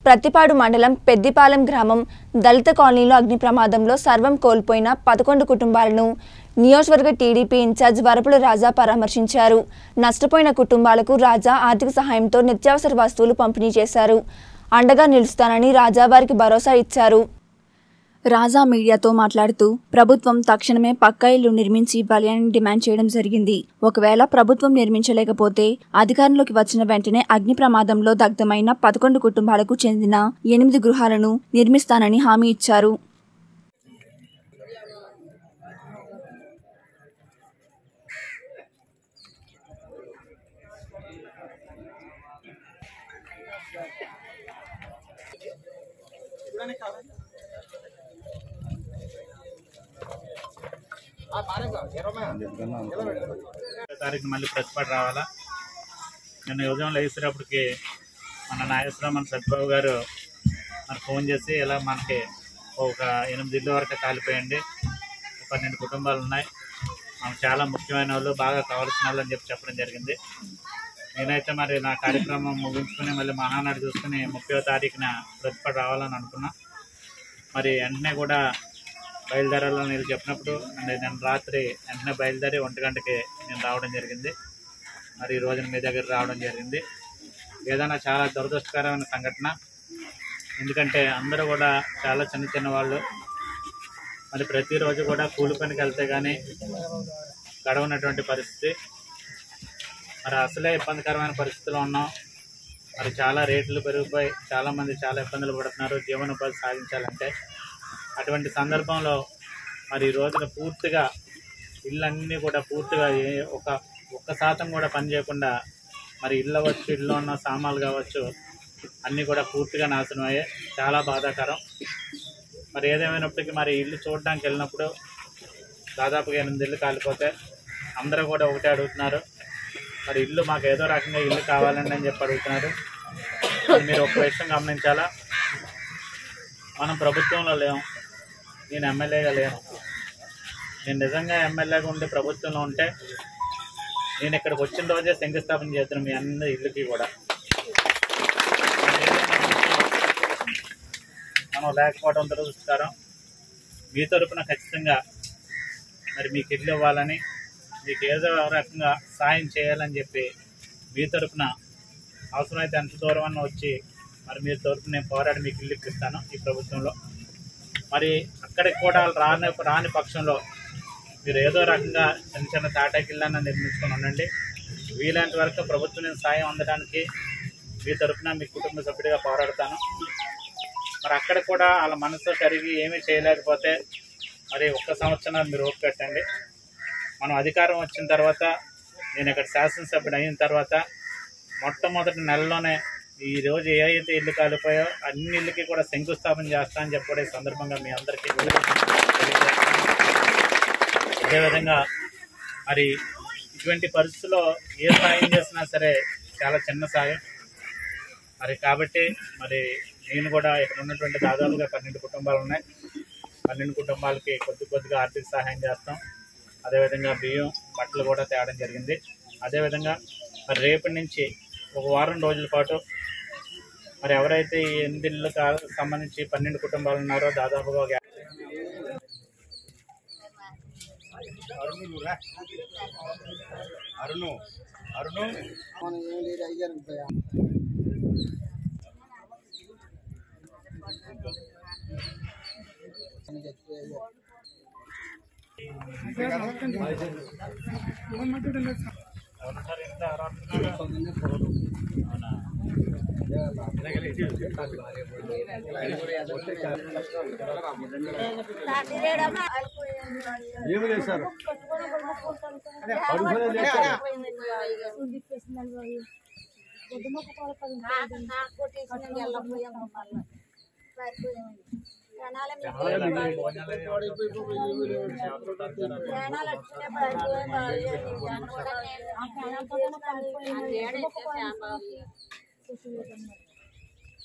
ప్రతిపాడు మండలం పెద్దిపాలెం గ్రామం దళిత కాలనీలో అగ్ని ప్రమాదంలో సర్వం కోల్పోయిన పదకొండు కుటుంబాలను నియోజకవర్గ టీడీపీ ఇన్ఛార్జ్ వరపుల రాజా పరామర్శించారు నష్టపోయిన కుటుంబాలకు రాజా ఆర్థిక సహాయంతో నిత్యావసర వస్తువులు పంపిణీ చేశారు అండగా నిలుస్తానని రాజా వారికి భరోసా ఇచ్చారు రాజా మీడియాతో మాట్లాడుతూ ప్రభుత్వం తక్షణమే పక్కా ఇల్లు నిర్మించి ఇవ్వాలి అని డిమాండ్ చేయడం జరిగింది ఒకవేళ ప్రభుత్వం నిర్మించలేకపోతే అధికారంలోకి వచ్చిన వెంటనే అగ్ని ప్రమాదంలో దగ్ధమైన పదకొండు కుటుంబాలకు చెందిన ఎనిమిది గృహాలను నిర్మిస్తానని హామీ ఇచ్చారు తారీఖు మళ్ళీ ప్రతిపాటు రావాలా నేను ఉదయం లేచేటప్పటికి మన నాగేశ్వరరావు మన సత్యబాబు గారు మనకు ఫోన్ చేసి ఇలా మనకి ఒక ఎనిమిది ఇల్లు వరకు కాలిపోయండి ఒక పన్నెండు కుటుంబాలు ఉన్నాయి మనకు చాలా ముఖ్యమైన వాళ్ళు బాగా కావాల్సిన వాళ్ళు అని చెప్పి చెప్పడం జరిగింది నేనైతే మరి నా కార్యక్రమం ముగించుకుని మళ్ళీ మహానాడు చూసుకుని ముప్పై తారీఖున ప్రతిపాటు రావాలని అనుకున్నా మరి వెంటనే కూడా బయలుదేరాలని నేను చెప్పినప్పుడు అంటే నేను రాత్రి వెంటనే బయలుదేరి ఒంటి గంటకి నేను రావడం జరిగింది మరి ఈ రోజున మీ దగ్గర రావడం జరిగింది ఏదైనా చాలా దురదృష్టకరమైన సంఘటన ఎందుకంటే అందరూ కూడా చాలా చిన్న చిన్న వాళ్ళు మరి ప్రతిరోజు కూడా కూలి పనికి వెళ్తే కానీ గడవనటువంటి పరిస్థితి మరి అసలే ఇబ్బందికరమైన పరిస్థితిలో ఉన్నాం మరి చాలా రేట్లు పెరిగిపోయి చాలామంది చాలా ఇబ్బందులు పడుతున్నారు జీవనోపాధి సాధించాలంటే అటువంటి సందర్భంలో మరి ఈ రోజున పూర్తిగా ఇళ్ళన్నీ కూడా పూర్తిగా ఏ- ఒక ఒక్క శాతం కూడా పని చేయకుండా మరి ఇల్లు అవ్వచ్చు ఇల్లు ఉన్న సామాన్లు కావచ్చు అన్నీ కూడా పూర్తిగా నాశనం అయ్యాయి చాలా బాధాకరం మరి ఏదేమైనప్పటికీ మరి ఇల్లు చూడడానికి వెళ్ళినప్పుడు దాదాపుగా ఎనిమిది ఇల్లు కాలిపోతే అందరూ కూడా ఒకటే అడుగుతున్నారు మరి ఇల్లు మాకు ఏదో రకంగా ఇల్లు కావాలండి అని చెప్పి అడుగుతున్నారు మరి మీరు ఒక విషయం గమనించాలా మనం ప్రభుత్వంలో లేము నేను ఎమ్మెల్యేగా లేను నేను నిజంగా ఎమ్మెల్యేగా ఉండి ప్రభుత్వంలో ఉంటే నేను ఇక్కడికి వచ్చిన రోజే శంకుస్థాపన చేస్తున్నాను మీ అందరి ఇల్లుకి కూడా మనం లేకపోవడం దురదృష్టకరం మీ తరపున ఖచ్చితంగా మరి మీకు ఇల్లు ఇవ్వాలని మీకు ఏదో ఒక రకంగా సాయం చేయాలని చెప్పి మీ తరపున అవసరమైతే ఎంత దూరం అన్న వచ్చి మరి మీ తరపున నేను పోరాడి మీకు ఇల్లు ఇప్పిస్తాను ఈ ప్రభుత్వంలో మరి అక్కడికి కూడా రాని రాని పక్షంలో మీరు ఏదో రకంగా చిన్న చిన్న తాటాకిళ్ళన్న నిర్మించుకొని ఉండండి వీలైనంత వరకు ప్రభుత్వం నుంచి సాయం అందడానికి మీ తరపున మీ కుటుంబ సభ్యుడిగా పోరాడతాను మరి అక్కడ కూడా వాళ్ళ మనసు కరిగి ఏమీ చేయలేకపోతే మరి ఒక్క సంవత్సరం మీరు ఓపిక పెట్టండి మనం అధికారం వచ్చిన తర్వాత నేను ఇక్కడ శాసనసభ్యుడు అయిన తర్వాత మొట్టమొదటి నెలలోనే ఈ రోజు ఏ అయితే ఇల్లు కాలిపోయో అన్ని ఇళ్ళకి కూడా శంకుస్థాపన చేస్తా అని చెప్పే సందర్భంగా మీ అందరికీ తెలియజేస్తున్నాను. అదేవిధంగా మరి ఇటువంటి పరిస్థితుల్లో ఏ సాయం చేసినా సరే చాలా చిన్న సాయం మరి కాబట్టి మరి నేను కూడా ఇక్కడ ఉన్నటువంటి దాదాపుగా పన్నెండు కుటుంబాలు ఉన్నాయి పన్నెండు కుటుంబాలకి కొద్ది కొద్దిగా ఆర్థిక సహాయం చేస్తాం అదేవిధంగా బియ్యం బట్టలు కూడా తేవడం జరిగింది అదేవిధంగా మరి రేపటి నుంచి ఒక వారం రోజుల పాటు మరి ఎవరైతే ఈ ఎనిమిది ఇళ్ళకు సంబంధించి పన్నెండు కుటుంబాలు ఉన్నారో దాదాపుగా ఒక అరుణు అరుణు ఎవరున్నారు ఇంత ఎవరు అంటున్నారు? అవునా ఏమి లేదు సార్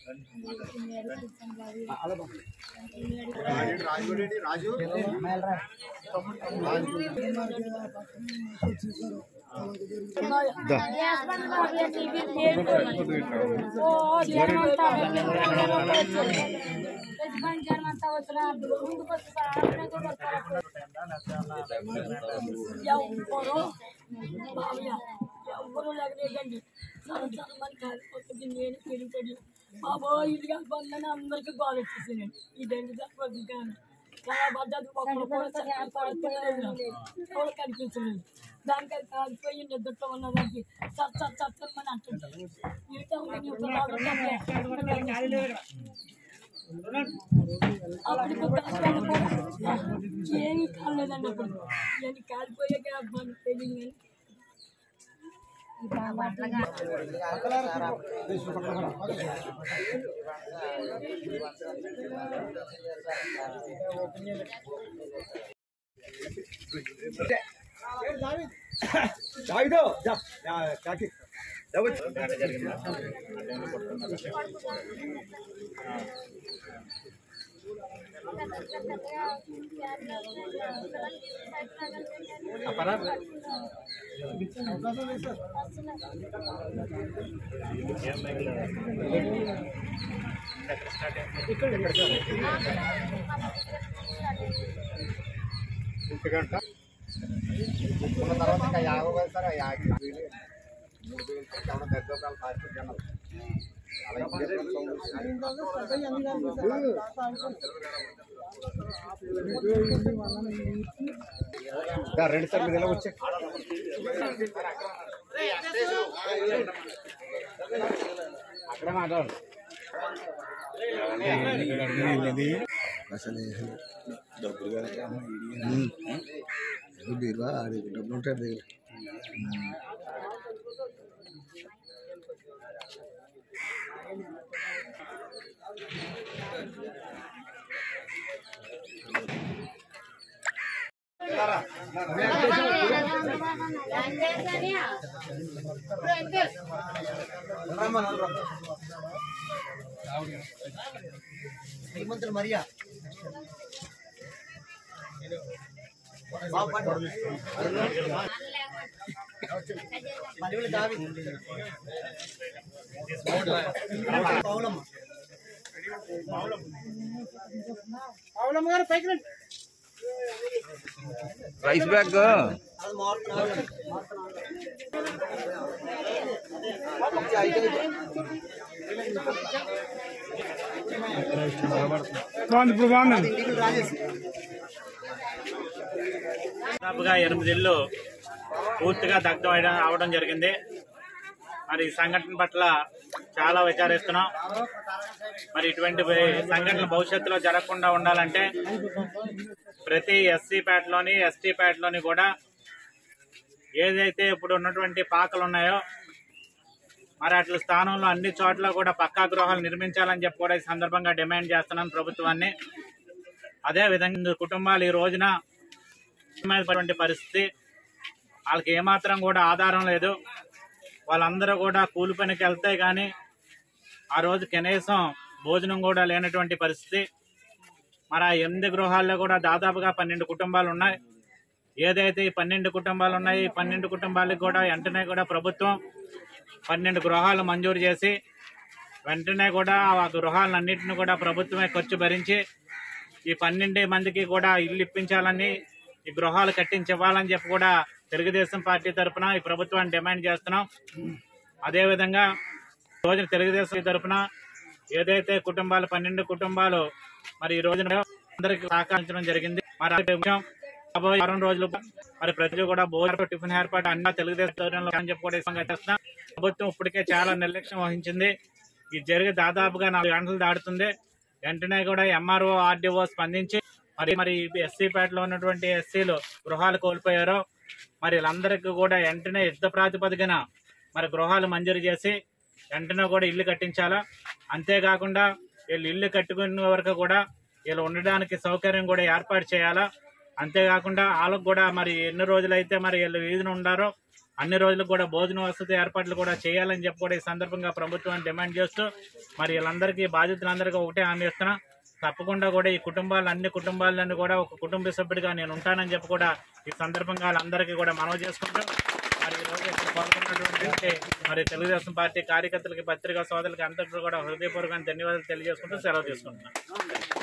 ఎవ్వరు మామయ్య ఎవ్వరు లేకలేదండి చాలా చాలా మంది కాలిపోతుంది నేను పెరుగుతుంది బాబోయ్ ఇది కలిపొందని అందరికీ గోడ వచ్చేసింది ఈ దండి తప్పదు కానీ చాలా పద్ధతి ఒక్కరు కూడా చక్కగా ఎవరు కనిపించలేదు దానికది కాలిపోయి నిద్రతో ఉన్నదానికి చచ్చ చచ్చమని అంటుంటారు మిగతా ఉన్న నీతో అప్పుడు కష్టాలు కూడా ఏమీ కాలేదండి అప్పుడు నేను కాలిపోయాక అబ్బాయి తెలియదు జాగిదో జా కాకి ఏం మిగలదు. ఎక్కడ స్టార్ట్ అయింది? ఉన్న తర్వాత ఇంకా యాభై వేలు సార్ ఆ యాభై వేలు మూడు వేలు సార్ ఎవడో పెద్ద ఒకళ్ళు పార్టీ జనాలు రెండు సార్ మీరు ఎలా వచ్చే అక్కడే మాట్లాడు అసలు డబ్బులు బీరువా ఆడి డబ్బులు ఉంటాయి దగ్గర శ్రీమంతులు మరియా మళ్ళీ దావి పౌలమ్మ పౌలమ్మ గారు పైకి రండి రైస్ బ్యాగ్ అది మారుతున్నారు ఇంటికి రాజేసి దాదాపుగా ఎనిమిది ఇళ్ళు పూర్తిగా దగ్ధం అయ్యడం- అవడం జరిగింది మరి ఈ సంఘటన పట్ల చాలా విచారిస్తున్నాం మరి ఇటువంటి సంఘటనలు భవిష్యత్తులో జరగకుండా ఉండాలంటే ప్రతి ఎస్సీ ప్యాట్లోని ఎస్టీ ప్యాట్లోని కూడా ఏదైతే ఇప్పుడు ఉన్నటువంటి పాకలు ఉన్నాయో మరి అట్ల స్థానంలో అన్ని చోట్ల కూడా పక్కా గృహాలు నిర్మించాలని చెప్పి కూడా ఈ సందర్భంగా డిమాండ్ చేస్తున్నాను ప్రభుత్వాన్ని అదే విధంగా కుటుంబాలు ఈ రోజున ఉన్నటువంటి పరిస్థితి వాళ్ళకి ఏమాత్రం కూడా ఆధారం లేదు వాళ్ళందరూ కూడా కూలి పనికి వెళ్తే కానీ ఆ రోజు కనీసం భోజనం కూడా లేనటువంటి పరిస్థితి మరి ఆ ఎనిమిది గృహాల్లో కూడా దాదాపుగా పన్నెండు కుటుంబాలు ఉన్నాయి ఏదైతే ఈ పన్నెండు కుటుంబాలు ఉన్నాయి ఈ పన్నెండు కుటుంబాలకు కూడా వెంటనే కూడా ప్రభుత్వం పన్నెండు గృహాలు మంజూరు చేసి వెంటనే కూడా ఆ గృహాలన్నింటిని కూడా ప్రభుత్వమే ఖర్చు భరించి ఈ పన్నెండు మందికి కూడా ఇల్లు ఇప్పించాలని ఈ గృహాలు కట్టించివ్వాలని చెప్పి కూడా తెలుగుదేశం పార్టీ తరఫున ఈ ప్రభుత్వాన్ని డిమాండ్ చేస్తున్నాం అదేవిధంగా ఈ రోజున తెలుగుదేశం తరఫున ఏదైతే కుటుంబాలు పన్నెండు కుటుంబాలు మరి ఈ రోజున అందరికి సహకరించడం జరిగింది మరి అదే విషయం రాబోయే వారం రోజులు మరి ప్రజలు కూడా భోజనం టిఫిన్ ఏర్పాటు అన్న తెలుగుదేశం ఆధ్వర్యంలో అని చెప్పి కూడా ఈ సంగతి చేస్తున్నాం ప్రభుత్వం ఇప్పటికే చాలా నిర్లక్ష్యం వహించింది ఇది జరిగి దాదాపుగా నాలుగు గంటలు దాటుతుంది వెంటనే కూడా ఎంఆర్ఓ ఆర్డీఓ స్పందించి మరి మరి ఎస్సీ పేటలో ఉన్నటువంటి ఎస్సీలు గృహాలు కోల్పోయారో మరి వీళ్ళందరికీ కూడా వెంటనే యుద్ధ ప్రాతిపదికన మరి గృహాలు మంజూరు చేసి వెంటనే కూడా ఇల్లు కట్టించాలా అంతేకాకుండా వీళ్ళు ఇల్లు కట్టుకునే వరకు కూడా వీళ్ళు ఉండడానికి సౌకర్యం కూడా ఏర్పాటు చేయాలా అంతేకాకుండా వాళ్ళకు కూడా మరి ఎన్ని రోజులైతే మరి వీళ్ళు వీధిని ఉండారో అన్ని రోజులకు కూడా భోజన వసతి ఏర్పాట్లు కూడా చేయాలని చెప్పి కూడా ఈ సందర్భంగా ప్రభుత్వాన్ని డిమాండ్ చేస్తూ మరి వీళ్ళందరికీ బాధితులందరికీ ఒకటే హామీ ఇస్తున్నా తప్పకుండా కూడా ఈ కుటుంబాలు అన్ని కుటుంబాలను కూడా ఒక కుటుంబ సభ్యుడిగా నేను ఉంటానని చెప్పి కూడా ఈ సందర్భంగా వాళ్ళందరికీ కూడా మనవి చేసుకుంటూ మరి ఈ రోజు ఇక్కడ పాల్గొన్నటువంటి మరి తెలుగుదేశం పార్టీ కార్యకర్తలకి పత్రికా సోదరులకి అందరికీ కూడా హృదయపూర్వకంగా ధన్యవాదాలు తెలియజేసుకుంటూ సెలవు తీసుకుంటున్నాను